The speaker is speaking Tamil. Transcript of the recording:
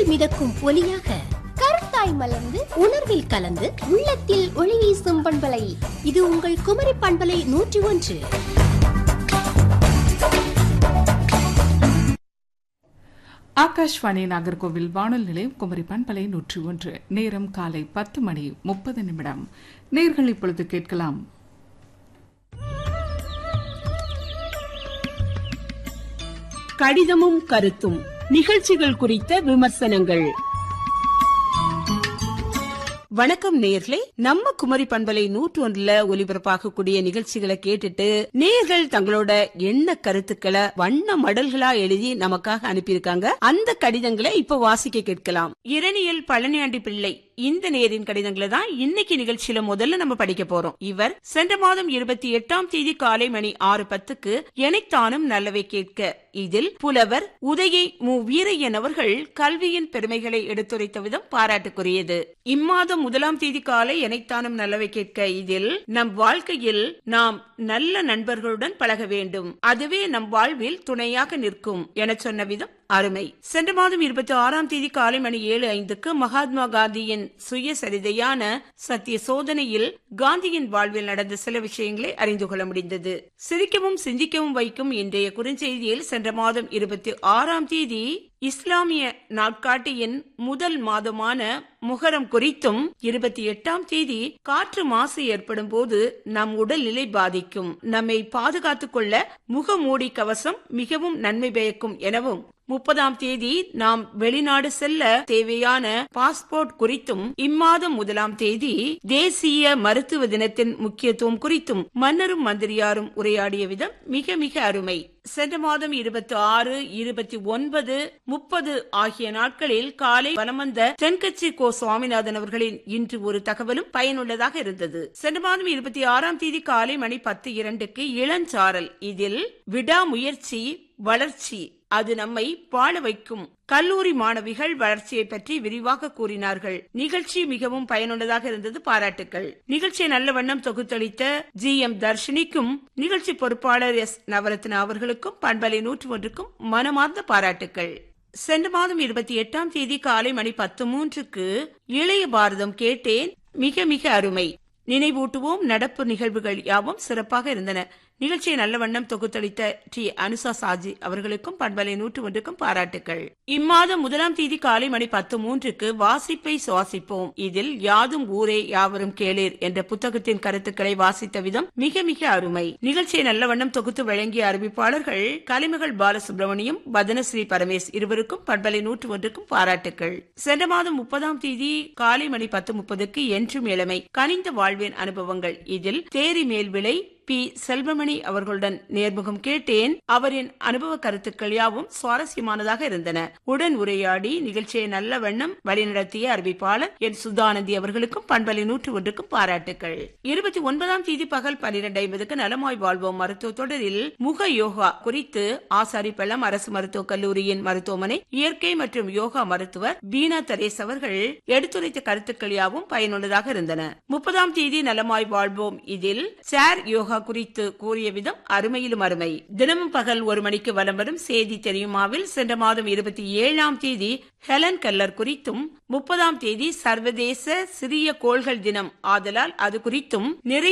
மிதக்கும் ஒலியாக கருத்தாய் மலர்ந்து உணர்வில் கலந்து உள்ளத்தில் ஒளி வீசும் பண்பலை இது உங்கள் குமரி பண்பலை நூற்றி ஒன்று ஆகாஷ்வாணி நாகர்கோவில் வானொலி நிலையம் குமரி பண்பலை நூற்றி ஒன்று நேரம் காலை பத்து மணி முப்பது நிமிடம் நேர்கள் இப்பொழுது கேட்கலாம் கடிதமும் கருத்தும் நிகழ்ச்சிகள் குறித்த விமர்சனங்கள் வணக்கம் நேயர்களே நம்ம குமரி பண்பலை நூற்று ஒன்றுல ஒலிபரப்பாகக்கூடிய நிகழ்ச்சிகளை கேட்டுட்டு நேயர்கள் தங்களோட எண்ண கருத்துக்களை வண்ண மடல்களா எழுதி நமக்காக அனுப்பியிருக்காங்க அந்த கடிதங்களை இப்ப வாசிக்க கேட்கலாம் இரணியல் பழனியாண்டி பிள்ளை இந்த நேரின் கடிதங்களை தான் இன்னைக்கு நிகழ்ச்சியில முதல்ல நம்ம படிக்க போறோம் இவர் சென்ற மாதம் இருபத்தி எட்டாம் தேதி காலை மணி ஆறு பத்துக்கு எனைத்தானும் நல்லவை கேட்க இதில் புலவர் உதயை மு வீரையன் அவர்கள் கல்வியின் பெருமைகளை எடுத்துரைத்த விதம் பாராட்டுக்குரியது இம்மாதம் முதலாம் தேதி காலை எனைத்தானும் நல்லவை கேட்க இதில் நம் வாழ்க்கையில் நாம் நல்ல நண்பர்களுடன் பழக வேண்டும் அதுவே நம் வாழ்வில் துணையாக நிற்கும் என சொன்ன விதம் அருமை சென்ற மாதம் இருபத்தி ஆறாம் தேதி காலை மணி ஏழு ஐந்துக்கு மகாத்மா காந்தியின் சுயசரிதையான சத்திய சோதனையில் காந்தியின் வாழ்வில் நடந்த சில விஷயங்களை அறிந்து கொள்ள முடிந்தது சிரிக்கவும் சிந்திக்கவும் வைக்கும் இன்றைய குறுஞ்செய்தியில் சென்ற மாதம் இருபத்தி ஆறாம் தேதி இஸ்லாமிய நாட்காட்டியின் முதல் மாதமான முகரம் குறித்தும் இருபத்தி எட்டாம் தேதி காற்று மாசு ஏற்படும் போது நம் உடல்நிலை பாதிக்கும் நம்மை பாதுகாத்துக் கொள்ள முகமூடி கவசம் மிகவும் நன்மை பயக்கும் எனவும் முப்பதாம் தேதி நாம் வெளிநாடு செல்ல தேவையான பாஸ்போர்ட் குறித்தும் இம்மாதம் முதலாம் தேதி தேசிய மருத்துவ தினத்தின் முக்கியத்துவம் குறித்தும் மன்னரும் மந்திரியாரும் உரையாடிய விதம் மிக மிக அருமை சென்ற மாதம் இருபத்தி ஆறு இருபத்தி ஒன்பது முப்பது ஆகிய நாட்களில் காலை வலம் வந்த தென்கட்சி கோ சுவாமிநாதன் அவர்களின் இன்று ஒரு தகவலும் பயனுள்ளதாக இருந்தது சென்ற மாதம் இருபத்தி ஆறாம் தேதி காலை மணி பத்து இரண்டுக்கு இளஞ்சாரல் இதில் விடாமுயற்சி வளர்ச்சி அது நம்மை வாழ வைக்கும் கல்லூரி மாணவிகள் வளர்ச்சியை பற்றி விரிவாக கூறினார்கள் நிகழ்ச்சி மிகவும் பயனுள்ளதாக இருந்தது பாராட்டுக்கள் நிகழ்ச்சியை நல்ல வண்ணம் தொகுத்தளித்த ஜி எம் தர்ஷினிக்கும் நிகழ்ச்சி பொறுப்பாளர் எஸ் நவரத்ன அவர்களுக்கும் பண்பலை நூற்று ஒன்றுக்கும் மனமார்ந்த பாராட்டுக்கள் சென்ற மாதம் இருபத்தி எட்டாம் தேதி காலை மணி பத்து மூன்றுக்கு இளைய பாரதம் கேட்டேன் மிக மிக அருமை நினைவூட்டுவோம் நடப்பு நிகழ்வுகள் யாவும் சிறப்பாக இருந்தன நிகழ்ச்சியை நல்ல வண்ணம் தொகுத்தளித்த டி அனுசா சாஜி அவர்களுக்கும் பண்பலை நூற்று ஒன்றுக்கும் பாராட்டுகள் இம்மாதம் முதலாம் தேதி காலை மணி பத்து மூன்றுக்கு வாசிப்பை சுவாசிப்போம் இதில் யாதும் ஊரே யாவரும் கேளீர் என்ற புத்தகத்தின் கருத்துக்களை வாசித்த விதம் மிக மிக அருமை நிகழ்ச்சியை நல்ல வண்ணம் தொகுத்து வழங்கிய அறிவிப்பாளர்கள் கலைமகள் பாலசுப்ரமணியம் பதனஸ்ரீ பரமேஷ் இருவருக்கும் பண்பலை நூற்று ஒன்றுக்கும் பாராட்டுகள் சென்ற மாதம் முப்பதாம் தேதி காலை மணி பத்து முப்பதுக்கு என்றும் இளமை கனிந்த வாழ்வின் அனுபவங்கள் இதில் தேரி மேல் விலை பி செல்வமணி அவர்களுடன் நேர்முகம் கேட்டேன் அவரின் அனுபவ கருத்துக்கள் யாவும் சுவாரஸ்யமானதாக இருந்தன உடன் உரையாடி நிகழ்ச்சியை நல்ல வண்ணம் வழிநடத்திய அறிவிப்பாளர் என் சுதானந்தி அவர்களுக்கும் பண்பலை நூற்று ஒன்றுக்கும் பாராட்டுகள் இருபத்தி ஒன்பதாம் தேதி பகல் பனிரெண்டு ஐம்பதுக்கு நலமாய் வாழ்வோம் மருத்துவ தொடரில் முக யோகா குறித்து ஆசாரிப்பள்ளம் அரசு மருத்துவக் கல்லூரியின் மருத்துவமனை இயற்கை மற்றும் யோகா மருத்துவர் பீனா தரேஸ் அவர்கள் எடுத்துரைத்த கருத்துக்கள் யாவும் பயனுள்ளதாக இருந்தன முப்பதாம் தேதி நலமாய் வாழ்வோம் இதில் சேர் யோகா குறித்து கூறிய விதம் அருமையிலும் அருமை தினமும் பகல் ஒரு மணிக்கு வலம் வரும் செய்தி தெரியுமாவில் சென்ற மாதம் இருபத்தி ஏழாம் தேதி ஹெலன் கல்லர் குறித்தும் முப்பதாம் தேதி சர்வதேச சிறிய கோள்கள் தினம் ஆதலால் அது குறித்தும் நிறைய